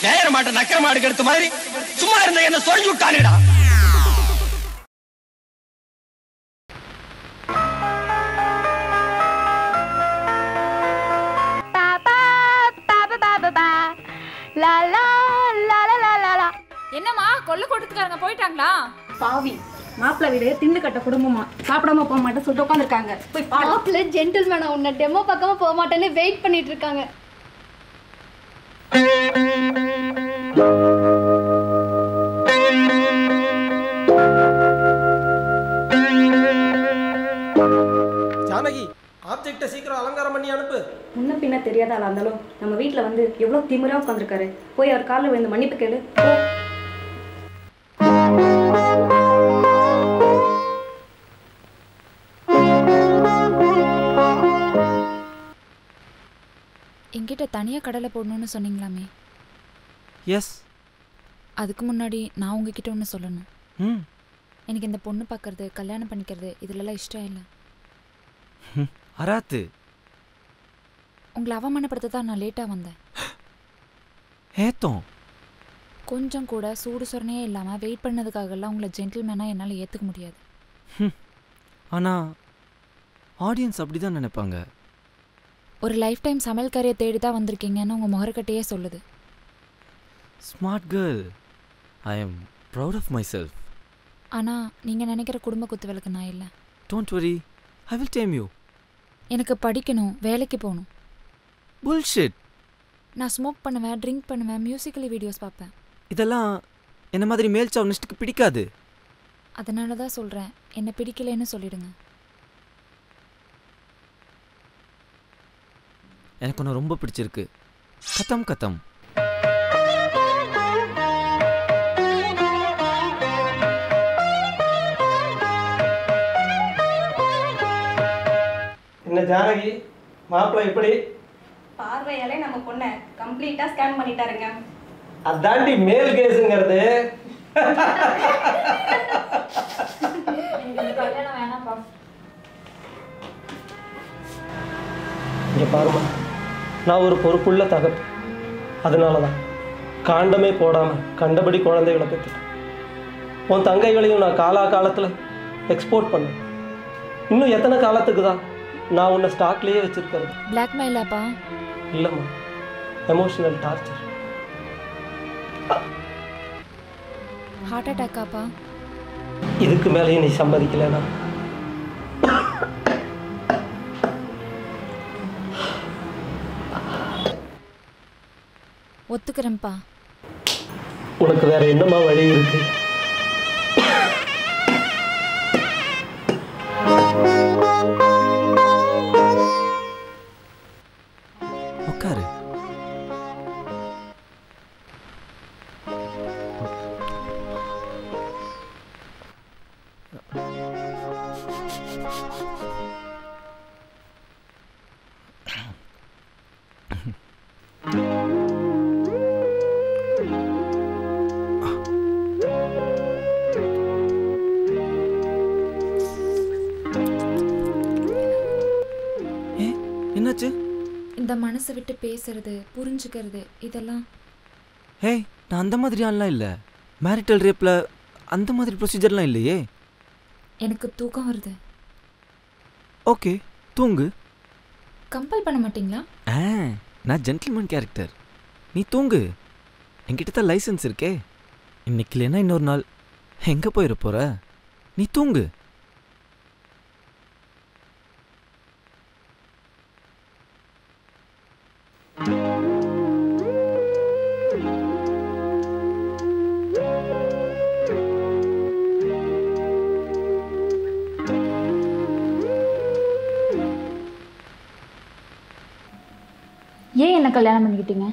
நேர மாட்ட நக்கர மாடு எடுத்த மாதிரி சும்மா இருந்த என்ன சொல்லி விட்டானுடா பா பா பா பா பா பா பா. லா லா லா லா லா லா லா. என்னம்மா கொல்ல கூட்டத்துக்காரங்க போயிட்டாங்களா பாவி மாப்பிள்ளை வீடு திண்டு கட்ட குடும்பமா சாப்பிடாம போக மாட்டேன் சொல்லிட்டு உட்காந்துருக்காங்க போய் பாரு மாப்பிள்ளை ஜென்டில்மேனா உன்னை டெமோ பக்கமா போக மாட்டேன்னு வெயிட் பண்ணிட்டு இருக்காங்க ஜானகி ஆப்ஜெக்டை சீக்கிரம் அலங்காரம் பண்ணி அனுப்பு முன்ன பின்ன தெரியாத ஆளா இருந்தாலும் நம்ம வீட்டில் வந்து எவ்வளோ திமிரா உட்காந்துருக்காரு போய் அவர் காலில் விழுந்து மன்னிப்பு கேளு போ. என்கிட்ட தனியாக கடலை போடணும்னு சொன்னீங்களாமே எஸ் அதுக்கு முன்னாடி நான் உங்ககிட்ட ஒன்று சொல்லணும் ம் எனக்கு இந்த பொண்ணு பார்க்கறது கல்யாணம் பண்ணிக்கிறது இதுலலாம் இஷ்டம் இல்லை அராத்து உங்களை அவமானப்படுத்த தான் நான் லேட்டாக வந்தேன் ஏத்தோம் கொஞ்சம் கூட சூடு சொரணையே இல்லாமல் வெயிட் பண்ணதுக்காகலாம் உங்களை ஜென்டில்மேனாக என்னால் ஏற்றுக்க முடியாது ஆனால் ஆடியன்ஸ் அப்படி தான் நினைப்பாங்க ஒரு லைஃப் டைம் சமையல்காரியை தேடி தான் வந்திருக்கீங்கன்னு உங்கள் முகரக்கட்டையே சொல்லுது smart girl I am proud of myself ஆனால் நீங்கள் நினைக்கிற குடும்ப குத்து விளக்கு நான் இல்லை don't worry I will dam you எனக்கு படிக்கணும் வேலைக்கு போகணும் புல்ஷிட் நான் ஸ்மோக் பண்ணுவேன் ட்ரிங்க் பண்ணுவேன் மியூசிக்கலி வீடியோஸ் பார்ப்பேன் இதெல்லாம் என்ன மாதிரி மேல் சவுனிஸ்ட்டுக்கு பிடிக்காது அதனால தான் சொல்கிறேன் என்னை பிடிக்கலைன்னு சொல்லிடுங்க எனக்கு ஒன்று ரொம்ப பிடிச்சிருக்கு கத்தம் கத்தம் என்ன ஜானகி மாப்பிள்ளை எப்படி பார்வையாலே நம்ம பொண்ணை கம்ப்ளீட்டாக ஸ்கேன் பண்ணிட்டாருங்க அதாண்டி மேல் கேஸுங்கிறது இங்க பாருமா நான் ஒரு பொறுப்புள்ள தகப்பு அதனால தான் காண்டமே போடாம கண்டபடி குழந்தைகளை பெற்றுட்டேன் உன் தங்கைகளையும் நான் காலா காலத்தில் எக்ஸ்போர்ட் பண்ணேன் இன்னும் எத்தனை காலத்துக்கு தான் நான் உன்னை ஸ்டாக்லேயே வச்சிருக்கிறது பிளாக்மெயிலாப்பா இல்லைம்மா எமோஷனல் டார்ச்சர் ஹார்ட் அட்டாக்காப்பா இதுக்கு மேலேயும் நீ சம்மதிக்கலைன்னா ஒத்துக்கிறேன்ப்பா உனக்கு வேற என்னம்மா வழி இருக்கு உட்காரு ஏ என்னாச்சு இந்த மனசை விட்டு பேசுறது புரிஞ்சுக்கிறது இதெல்லாம் ஹேய் நான் அந்த மாதிரி ஆள்லாம் இல்லை மேரிட்டல் ரேப்பில் அந்த மாதிரி ப்ரொசீஜர்லாம் இல்லையே எனக்கு தூக்கம் வருது ஓகே தூங்கு கம்பல் பண்ண மாட்டீங்களா ஆ நான் ஜென்டில்மேன் கேரக்டர் நீ தூங்கு என்கிட்ட தான் லைசன்ஸ் இருக்கே இன்னைக்கு இல்லைன்னா இன்னொரு நாள் எங்கே போயிட போற நீ தூங்கு ஏன் என்ன கல்யாணம் பண்ணிக்கிட்டீங்க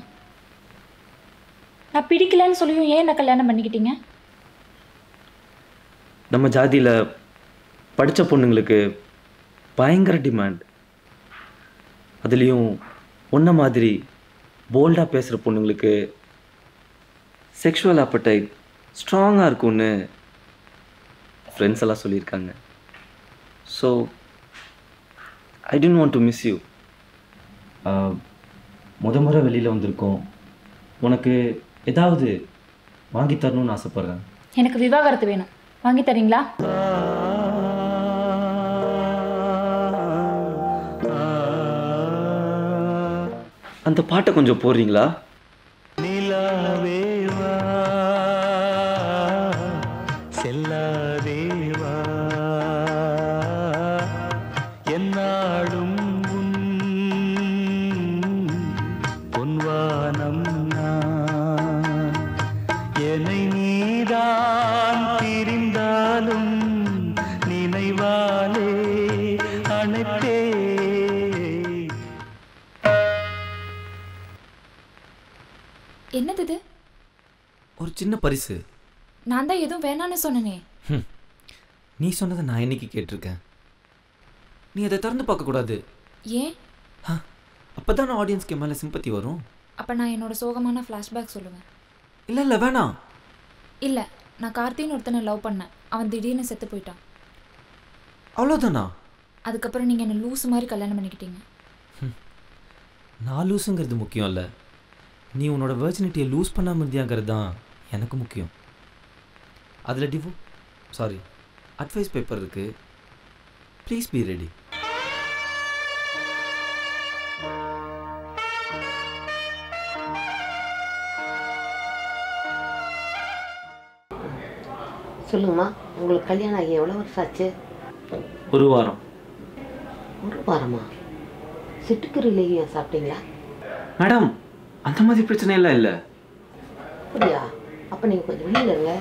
நான் பிடிக்கலன்னு சொல்லியும் ஏன் என்ன கல்யாணம் பண்ணிக்கிட்டீங்க நம்ம ஜாதியில் படித்த பொண்ணுங்களுக்கு பயங்கர டிமாண்ட் அதுலேயும் ஒன்றை மாதிரி போல்டாக பேசுகிற பொண்ணுங்களுக்கு செக்ஷுவல் appetite ஸ்ட்ராங்காக இருக்கும்னு ஃப்ரெண்ட்ஸ் எல்லாம் சொல்லியிருக்காங்க so I don't want to miss you முத முறை வெளியில் வந்திருக்கோம் உனக்கு ஏதாவது வாங்கி தரணும்னு ஆசைப்பட்றேன் எனக்கு விவாகரத்து வேணும் வாங்கி தரீங்களா அந்த பாட்டை கொஞ்சம் போடுறீங்களா நிலாவேவா செல்லாதேவா என்னாடும் உன் பொன்வானம் நான் என்னை நீதான் பிரிந்தாலும் நினைவாலே அணைப்பே என்னது இது ஒரு சின்ன பரிசு நான் தான் எதுவும் வேணான்னு சொன்னனே ஹம். நீ சொன்னதை நான் என்னைக்கு கேட்டிருக்கேன் நீ அதை திறந்து பார்க்கக்கூடாது ஏன் அப்போ தான் ஆடியன்ஸ்க்கு என் மேலே சிம்பத்தி வரும் அப்போ நான் என்னோட சோகமான ஃப்ளாஷ்பேக் சொல்லுவேன் இல்லை இல்லை வேணாம் இல்லை நான் கார்த்தின்னு ஒருத்தனை லவ் பண்ணேன் அவன் திடீர்னு செத்து போயிட்டான் அவ்வளோதானா அதுக்கப்புறம் நீங்கள் என்னை லூஸ் மாதிரி கல்யாணம் பண்ணிக்கிட்டீங்க நான் லூஸுங்கிறது முக்கியம் இல்லை நீ உன்னோட வெர்ஜினிட்டியை லூஸ் பண்ணாமல் இருந்தியாங்கிறது தான் எனக்கு முக்கியம் அதில் டிவோ சாரி அட்வைஸ் பேப்பர் இருக்குது ப்ளீஸ் பி ரெடி சொல்லுங்கம்மா உங்களுக்கு கல்யாணம் ஆகி எவ்வளோ வருஷம் ஆச்சு ஒரு வாரம் ஒரு வாரமா சிட்டுக்குருவிலையும் சாப்பிட்டீங்களா மேடம் அந்த மாதிரி பிரச்சனை எல்லாம் இல்லை அப்படியா அப்போ நீங்கள் கொஞ்சம் வெளியில் இருங்க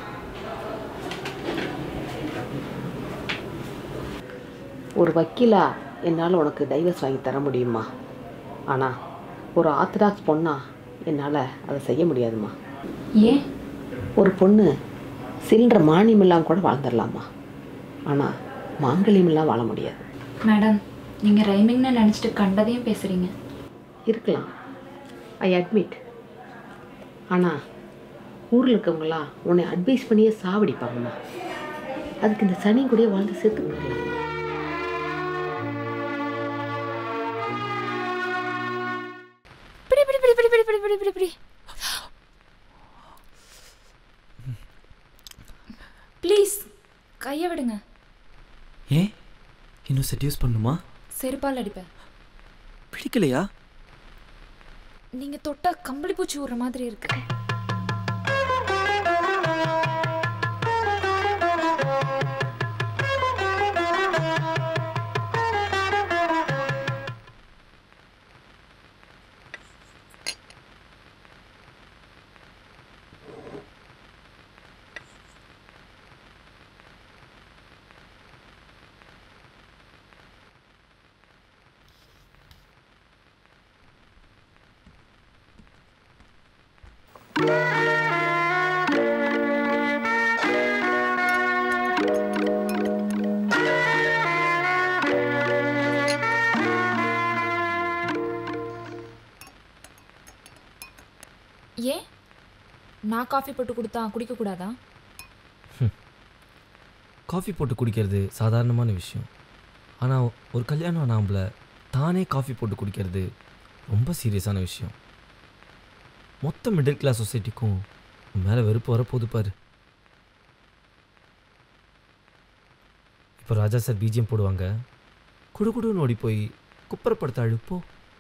ஒரு வக்கீலா என்னால் உனக்கு டைவர்ஸ் வாங்கி தர முடியுமா ஆனால் ஒரு ஆர்த்தடாக்ஸ் பொண்ணா என்னால் அதை செய்ய முடியாதும்மா ஏன் ஒரு பொண்ணு சிலிண்டர் மானியமில்லாம் கூட வாழ்ந்துடலாமா ஆனால் மாங்கல்யமெல்லாம் வாழ முடியாது மேடம் நீங்கள் ரைமிங்னு நினச்சிட்டு கண்டதையும் பேசுகிறீங்க இருக்கலாம் ஐ அட்மிட் ஆனால் ஊரில் இருக்கவங்களாம் உன்னை அட்வைஸ் பண்ணியே சாவடிப்பாங்கம்மா அதுக்கு இந்த சனி கூடயே வாழ்ந்து சேர்த்து போயிடலாம் பிடி பிடி பிடி பிடி பிடி பிடி பிடி பிடி பிடி ப்ளீஸ் கையை விடுங்க ஏன் இன்னும் செட்யூஸ் பண்ணுமா செருப்பால் அடிப்பேன் பிடிக்கலையா நீங்கள் தொட்டா கம்பளி பூச்சி விடுற மாதிரி இருக்கு ஏன் நான் காஃபி போட்டு கொடுத்தா குடிக்கக்கூடாதா காஃபி போட்டு குடிக்கிறது சாதாரணமான விஷயம் ஆனால் ஒரு கல்யாணம் ஆனாம்பல தானே காஃபி போட்டு குடிக்கிறது ரொம்ப சீரியஸான விஷயம் மொத்த மிடில் கிளாஸ் சொசைட்டிக்கும் உன் மேலே வெறுப்பு வரப்போகுது பாரு இப்போ ராஜா சார் பிஜிஎம் போடுவாங்க குடு குடுன்னு ஓடி போய் குப்பரப்படுத்த அழுப்போ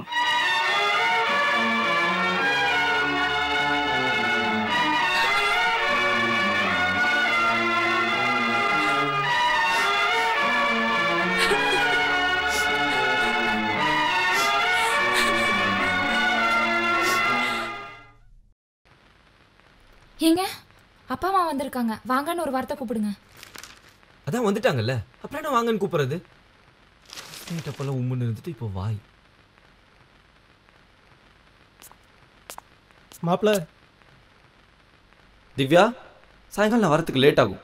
ஏங்க அப்பா அம்மா வந்திருக்காங்க வாங்கன்னு ஒரு வார்த்தை கூப்பிடுங்க அதான் வந்துட்டாங்கல்ல அப்புறம் என்ன வாங்கன்னு கூப்பிட்றது நீட்டப்பெல்லாம் உம்முன்னு இருந்துட்டு இப்போ வாய் மாப்பிள்ள திவ்யா சாயங்காலம் நான் வரத்துக்கு லேட் ஆகும்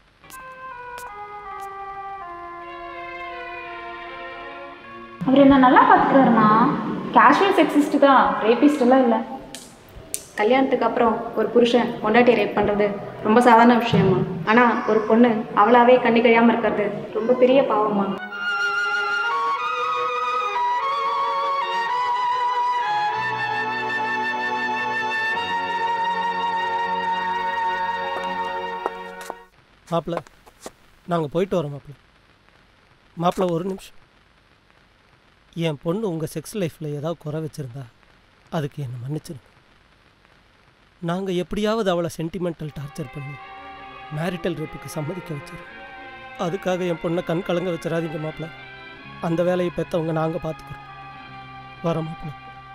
அவர் என்ன நல்லா பார்த்துக்கிறாருமா கேஷுவல் செக்ஸிஸ்ட் தான் ரேபிஸ்ட் எல்லாம் இல்லை கல்யாணத்துக்கு அப்புறம் ஒரு புருஷன் பொண்டாட்டி ரேப் பண்ணுறது ரொம்ப சாதாரண விஷயமா ஆனால் ஒரு பொண்ணு அவளாவே கண்ணி கழியாமல் இருக்கிறது ரொம்ப பெரிய பாவமா மாப்பிள்ள நாங்கள் போயிட்டு வரோம் மாப்பிள்ள மாப்பிள்ள ஒரு நிமிஷம் என் பொண்ணு உங்கள் செக்ஸ் லைஃப்பில் ஏதாவது குறை வச்சுருந்தா அதுக்கு என்னை மன்னிச்சிருங்க நாங்கள் எப்படியாவது அவளை சென்டிமெண்டல் டார்ச்சர் பண்ணி மேரிட்டல் ரேப்புக்கு சம்மதிக்க வச்சிருக்கோம் அதுக்காக என் பொண்ணை கண் கலங்க வச்சிடாதீங்க மாப்பிள்ள அந்த வேலையை பெற்றவங்க நாங்கள் பார்த்துக்குறோம் வரோம் மாப்பிள்ள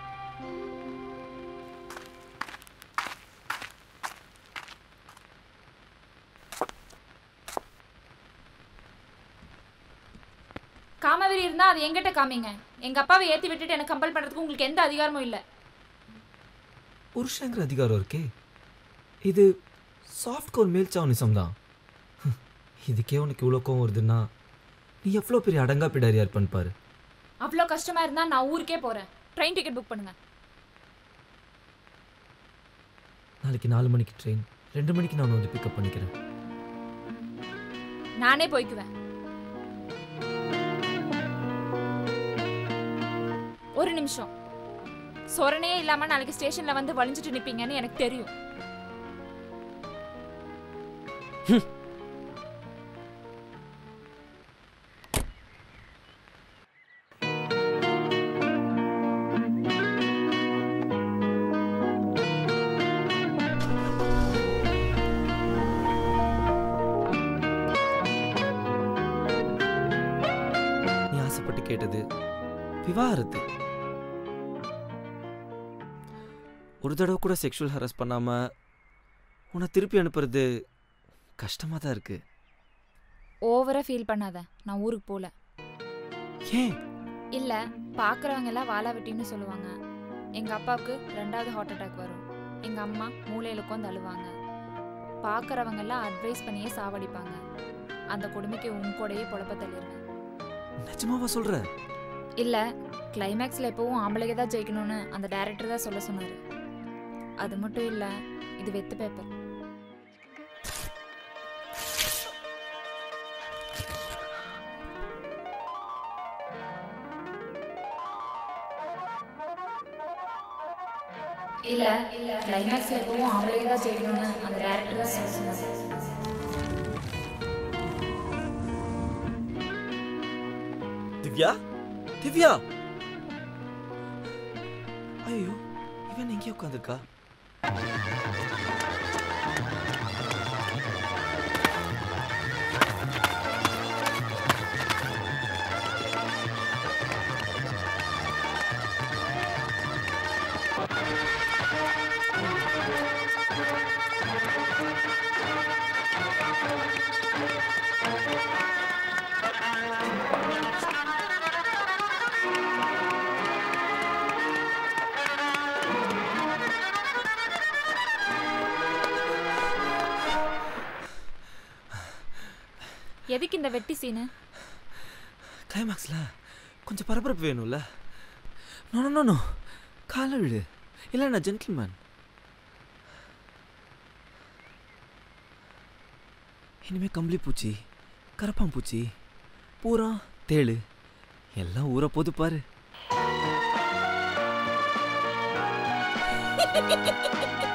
காமவெறி இருந்தா அது எங்கிட்ட காமிங்க எங்க அப்பாவை ஏத்தி விட்டுட்டு எனக்கு கம்பல் பண்றதுக்கு உங்களுக்கு எந்த அதிகாரமும் இல்ல புருஷங்கிற அதிகாரம் இருக்கே இது சாஃப்ட் கோர் மேல் சாவனிசம் தான் இதுக்கே உனக்கு இவ்வளோ கோவம் வருதுன்னா நீ எவ்வளோ பெரிய அடங்கா பிடாரியா இருப்பேன்னு பாரு அவ்வளோ கஷ்டமா இருந்தா நான் ஊருக்கே போறேன் ட்ரெயின் டிக்கெட் புக் பண்ணுங்க நாளைக்கு நாலு மணிக்கு ட்ரெயின் ரெண்டு மணிக்கு நான் வந்து பிக்கப் பண்ணிக்கிறேன் நானே போய்க்குவேன் ஒரு நிமிஷம் சொரணே இல்லாம நாளைக்கு ஸ்டேஷன்ல வந்து வலிஞ்சிட்டு நிப்பீங்கன்னு எனக்கு தெரியும் நீ ஆசைப்பட்டு கேட்டது விவாகரத்து ஒரு தடவை கூட செக்ஷுவல் ஹராஸ் பண்ணாம உன்னை திருப்பி அனுப்புறது கஷ்டமாக தான் இருக்கு ஓவரா ஃபீல் பண்ணாத நான் ஊருக்கு போல ஏன் இல்ல பாக்குறவங்க எல்லாம் வாழா வெட்டின்னு சொல்லுவாங்க எங்க அப்பாவுக்கு ரெண்டாவது ஹார்ட் அட்டாக் வரும் எங்க அம்மா மூளையில உட்காந்து அழுவாங்க பாக்குறவங்க எல்லாம் அட்வைஸ் பண்ணியே சாவடிப்பாங்க அந்த கொடுமைக்கு உன் கூடயே பொழப்ப தள்ளிடுவேன் நிஜமாவா சொல்ற இல்ல கிளைமேக்ஸ்ல எப்பவும் ஆம்பளைங்க தான் ஜெயிக்கணும்னு அந்த டைரக்டர் தான் சொல்ல சொன்னாரு அது மட்டும் இல்ல இது வெத்து பேப்பர் இல்ல கிளைமேக்ஸ்ல எப்பவும் ஆம்பளைங்க தான் ஜெயிக்கணும்னு அந்த டைரக்டர் தான் சொல்ல சொன்னாரு திவ்யா திவ்யா ஐயோ இவன் எங்கேயோ உட்காந்துருக்கா எதுக்கு இந்த வெட்டி சீனு கிளைமேக்ஸ்ல கொஞ்சம் பரபரப்பு வேணும்ல நோ நோ நோ காலை விடு இல்லை நான் ஜென்டில்மேன் இனிமே கம்பளி பூச்சி கரப்பாம்பூச்சி பூரா தேளு எல்லாம் ஊற போது பாரு